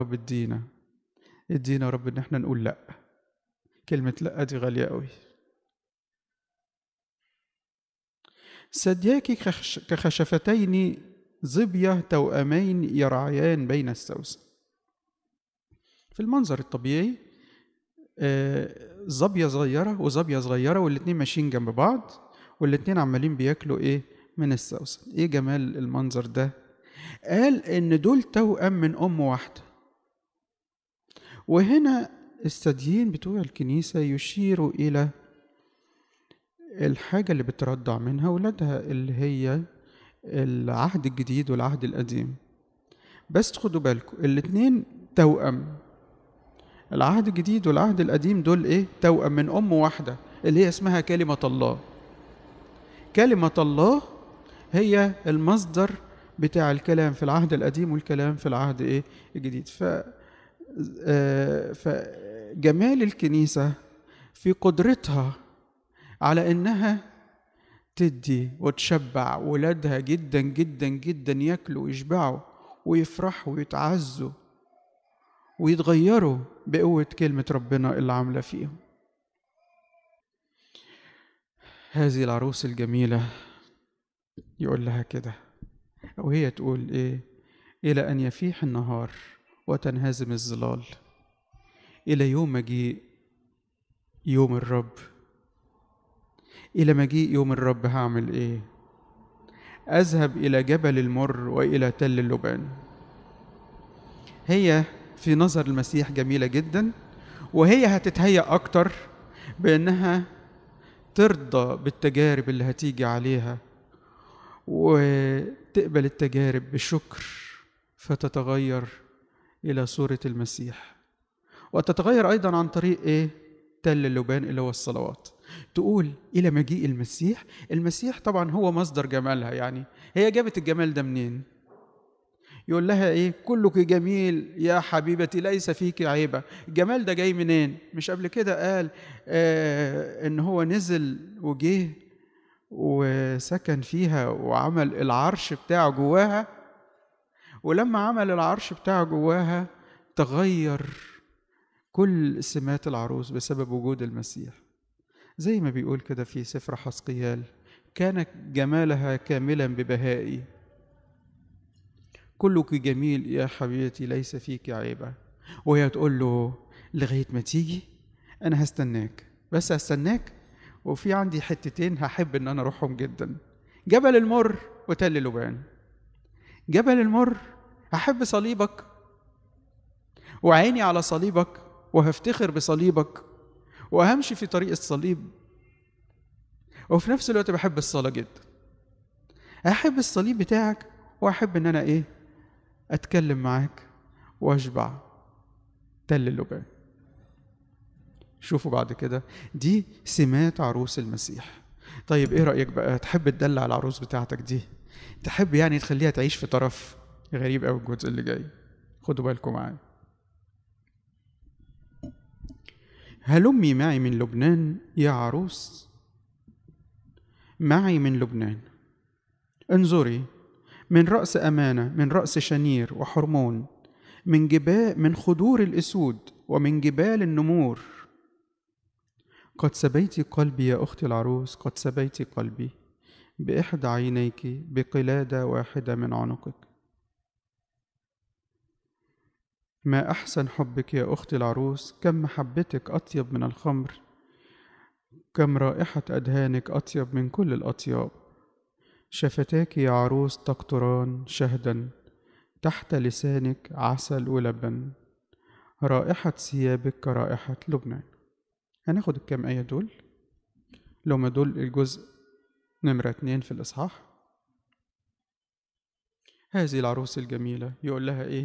رب ادينا ادينا يا رب ان احنا نقول لا كلمة لا دي غالية قوي ثدياك كخش- كخشفتين ظبية توأمين يرعيان بين السوسن في المنظر الطبيعي آه، ظبية صغيرة وظبية صغيرة والاتنين ماشيين جنب بعض والاتنين عمالين بياكلوا ايه من السوسن ايه جمال المنظر ده قال ان دول توأم من ام واحدة وهنا الثديين بتوع الكنيسة يشيروا إلى الحاجة اللي بترضع منها ولادها اللي هي العهد الجديد والعهد القديم بس خدوا بالكم الاتنين توأم العهد الجديد والعهد القديم دول ايه توأم من أم واحدة اللي هي اسمها كلمة الله كلمة الله هي المصدر بتاع الكلام في العهد القديم والكلام في العهد ايه الجديد ف آه، فجمال الكنيسة في قدرتها على إنها تدي وتشبع ولادها جدا جدا جدا ياكلوا ويشبعوا ويفرحوا ويتعزوا ويتغيروا بقوة كلمة ربنا اللي عاملة فيهم هذه العروس الجميلة يقول لها كده وهي تقول إيه إلى أن يفيح النهار وتنهزم الظلال إلى يوم مجيء يوم الرب إلى مجيء يوم الرب هعمل إيه أذهب إلى جبل المر وإلى تل اللبان هي في نظر المسيح جميلة جدا وهي هتتهيأ أكتر بأنها ترضى بالتجارب اللي هتيجي عليها وتقبل التجارب بشكر فتتغير إلى صورة المسيح وتتغير أيضا عن طريق إيه؟ تل اللبان اللي هو الصلوات تقول إلى مجيء المسيح المسيح طبعا هو مصدر جمالها يعني هي جابت الجمال ده منين يقول لها ايه كلك جميل يا حبيبتي ليس فيك عيبه الجمال ده جاي منين مش قبل كده قال آه ان هو نزل وجه وسكن فيها وعمل العرش بتاعه جواها ولما عمل العرش بتاعه جواها تغير كل سمات العروس بسبب وجود المسيح زي ما بيقول كده في سفر حسقيال كان جمالها كاملا ببهائي كلك جميل يا حبيبتي ليس فيك عيبة وهي تقول له لغاية ما تيجي أنا هستناك بس هستناك وفي عندي حتتين هحب إن أنا أروحهم جدا جبل المر وتل لبان جبل المر هحب صليبك وعيني على صليبك وهفتخر بصليبك وهمشي في طريق الصليب وفي نفس الوقت بحب الصلاة جدا أحب الصليب بتاعك وأحب إن أنا إيه أتكلم معاك وأشبع تل اللبان شوفوا بعد كده دي سمات عروس المسيح طيب ايه رأيك بقى تحب تدلع العروس بتاعتك دي تحب يعني تخليها تعيش في طرف غريب قوي الجزء اللي جاي خدوا بالكم معايا هلمي معي من لبنان يا عروس معي من لبنان انظري من رأس أمانة من رأس شنير وحرمون من جبال من خدور الأسود ومن جبال النمور قد سبيت قلبي يا أختي العروس قد سبيت قلبي بإحدى عينيك بقلادة واحدة من عنقك ما أحسن حبك يا أختي العروس كم محبتك أطيب من الخمر كم رائحة أدهانك أطيب من كل الأطياب شفتاك يا عروس تقطران شهدا تحت لسانك عسل ولبن رائحة ثيابك كرائحة لبنان هناخد الكام آية دول لما دول الجزء نمرة اتنين في الإصحاح هذه العروس الجميلة يقول لها إيه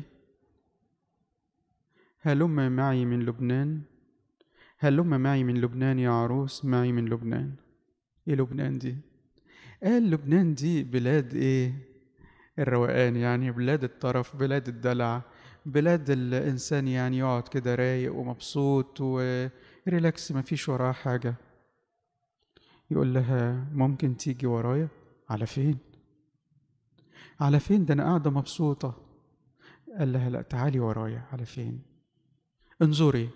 هلم معي من لبنان هلم معي من لبنان يا عروس معي من لبنان ايه لبنان دي قال لبنان دي بلاد ايه الروقان يعني بلاد الطرف بلاد الدلع بلاد الانسان يعني يقعد كده رايق ومبسوط وريلاكس مفيش وراه حاجه يقول لها ممكن تيجي ورايا على فين على فين ده انا قاعده مبسوطه قال لها لا تعالي ورايا على فين انظري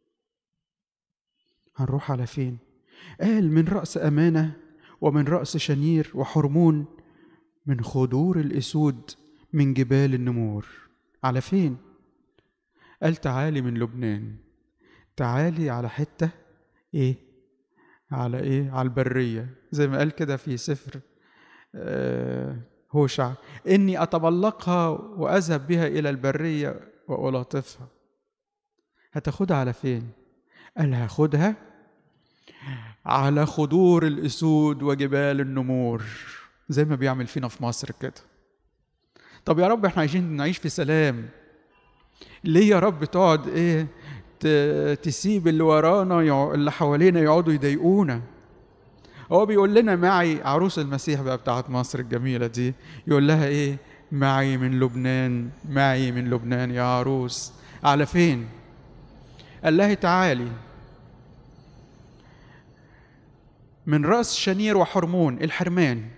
هنروح على فين قال من رأس أمانة ومن رأس شنير وحرمون من خدور الأسود من جبال النمور على فين قال تعالي من لبنان تعالي على حتة ايه على ايه على البرية زي ما قال كده في سفر آه هوشع إني أتبلقها وأذهب بها إلى البرية وألاطفها هتاخدها على فين؟ قال هاخدها على خدور الأسود وجبال النمور زي ما بيعمل فينا في مصر كده طب يا رب احنا عايشين نعيش في سلام ليه يا رب تقعد ايه تسيب اللي ورانا اللي حوالينا يقعدوا يضايقونا هو بيقول لنا معي عروس المسيح بقى بتاعت مصر الجميلة دي يقول لها ايه معي من لبنان معي من لبنان يا عروس على فين قال لها تعالي من رأس شنير وحرمون الحرمان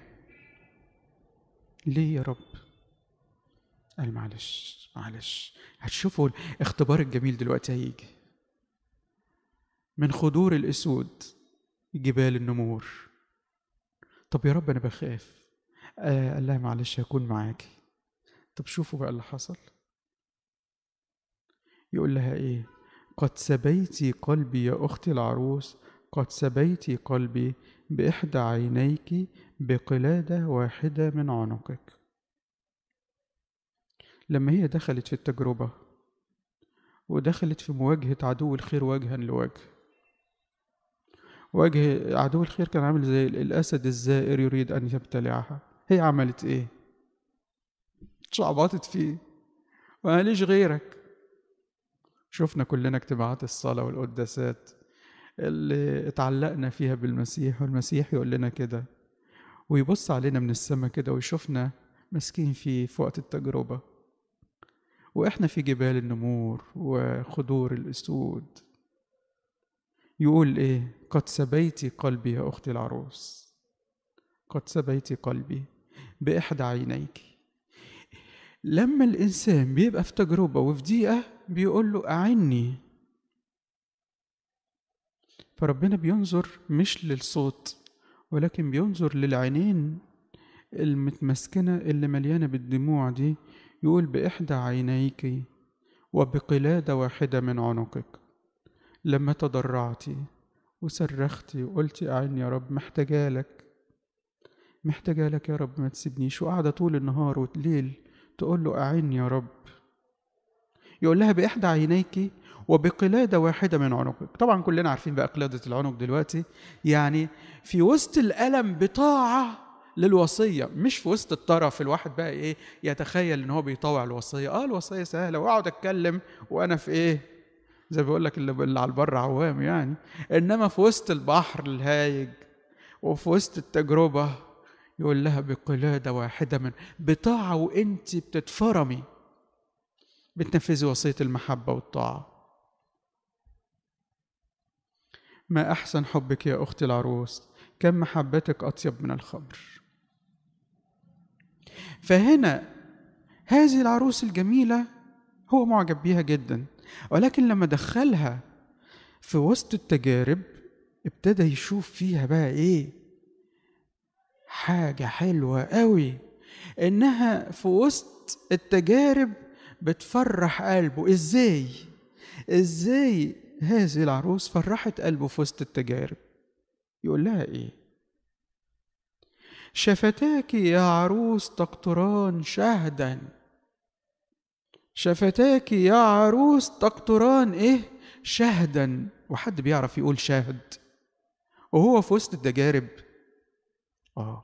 ليه يا رب قال معلش معلش هتشوفوا الاختبار الجميل دلوقتي هيجي من خدور الأسود جبال النمور طب يا رب أنا بخاف آه قال لها معلش هكون معاكي طب شوفوا بقى اللي حصل يقول لها ايه قد سبيتي قلبي يا أختي العروس قد سبيتي قلبي بإحدى عينيك بقلادة واحدة من عنقك لما هي دخلت في التجربة ودخلت في مواجهة عدو الخير وجها لوجه وجه عدو الخير كان عامل زي الأسد الزائر يريد أن يبتلعها هي عملت إيه؟ شعبطت فيه وماليش غيرك شفنا كلنا اجتماعات الصلاة والقداسات اللي اتعلقنا فيها بالمسيح والمسيح يقول لنا كده ويبص علينا من السماء كده ويشوفنا ماسكين فيه في وقت التجربة وإحنا في جبال النمور وخدور الأسود يقول إيه قد سبيت قلبي يا أختي العروس قد سبيت قلبي بإحدى عينيك لما الإنسان بيبقى في تجربة وفي ضيقة بيقول له أعني فربنا بينظر مش للصوت ولكن بينظر للعينين المتمسكنة اللي مليانة بالدموع دي يقول بإحدى عينيك وبقلادة واحدة من عنقك لما تضرعتي وصرختي وقلتي أعني يا رب محتاجالك محتاجالك يا رب ما تسيبنيش وقاعدة طول النهار والليل تقول له أعني يا رب يقول لها بإحدى عينيك وبقلادة واحدة من عنقك طبعا كلنا عارفين بقى قلادة العنق دلوقتي يعني في وسط الألم بطاعة للوصية مش في وسط الطرف الواحد بقى ايه يتخيل ان هو بيطوع الوصية اه الوصية سهلة واقعد اتكلم وانا في ايه زي بيقول لك اللي, اللي على البر عوام يعني انما في وسط البحر الهايج وفي وسط التجربة يقول لها بقلادة واحدة من بطاعة وانت بتتفرمي بتنفذي وصية المحبة والطاعة ما أحسن حبك يا أختي العروس كم محبتك أطيب من الخمر فهنا هذه العروس الجميلة هو معجب بيها جدا ولكن لما دخلها في وسط التجارب ابتدى يشوف فيها بقى ايه حاجة حلوة قوي انها في وسط التجارب بتفرح قلبه ازاي ازاي هذه العروس فرحت قلبه في وسط التجارب يقول لها ايه شفتاك يا عروس تقطران شهدا شفتاك يا عروس تقطران ايه شهدا وحد بيعرف يقول شاهد وهو في وسط التجارب اه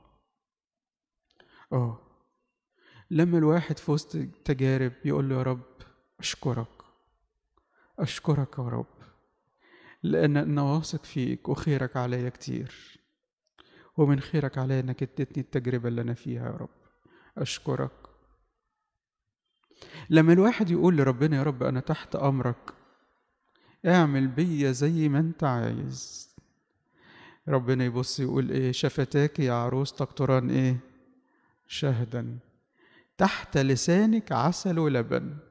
اه لما الواحد في وسط التجارب يقول له يا رب اشكرك اشكرك يا رب لان انا واثق فيك وخيرك عليا كتير ومن خيرك عليا انك اديتني التجربه اللي انا فيها يا رب اشكرك لما الواحد يقول لربنا يا رب انا تحت امرك اعمل بيا زي ما انت عايز ربنا يبص يقول ايه شفتاك يا عروس تقطران ايه شهدا تحت لسانك عسل ولبن